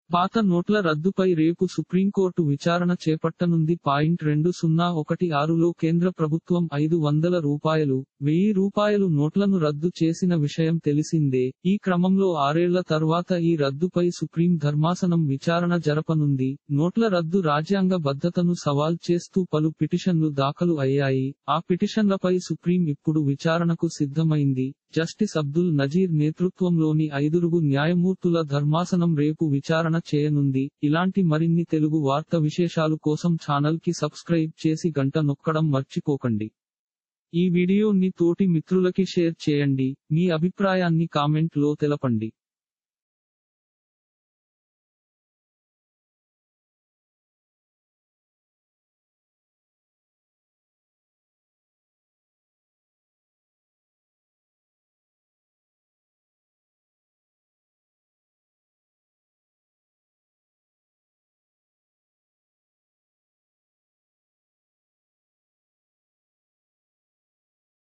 పాత నోట్ల రద్దుపై రేపు సుప్రీంకోర్టు విచారణ చేపట్టనుంది పాయింట్ రెండు సున్నా ఒకటి ఆరులో కేంద్ర ప్రభుత్వం ఐదు వందల రూపాయలు వెయ్యి రూపాయలు నోట్లను రద్దు చేసిన విషయం తెలిసిందే ఈ క్రమంలో ఆరేళ్ల తర్వాత ఈ రద్దుపై సుప్రీం ధర్మాసనం విచారణ జరపనుంది నోట్ల రద్దు రాజ్యాంగ బద్ధతను సవాల్ చేస్తూ పలు పిటిషన్లు దాఖలు అయ్యాయి ఆ పిటిషన్లపై సుప్రీం ఇప్పుడు విచారణకు సిద్ధమైంది జస్టిస్ అబ్దుల్ నజీర్ నేతృత్వంలోని ఐదురుగు న్యాయమూర్తుల ధర్మాసనం రేపు విచారణ చేయనుంది ఇలాంటి మరిన్ని తెలుగు వార్త విశేషాలు కోసం ఛానల్ కి సబ్స్క్రైబ్ చేసి గంట నొక్కడం మర్చిపోకండి ఈ వీడియోని తోటి మిత్రులకి షేర్ చేయండి మీ అభిప్రాయాన్ని కామెంట్ లో తెలపండి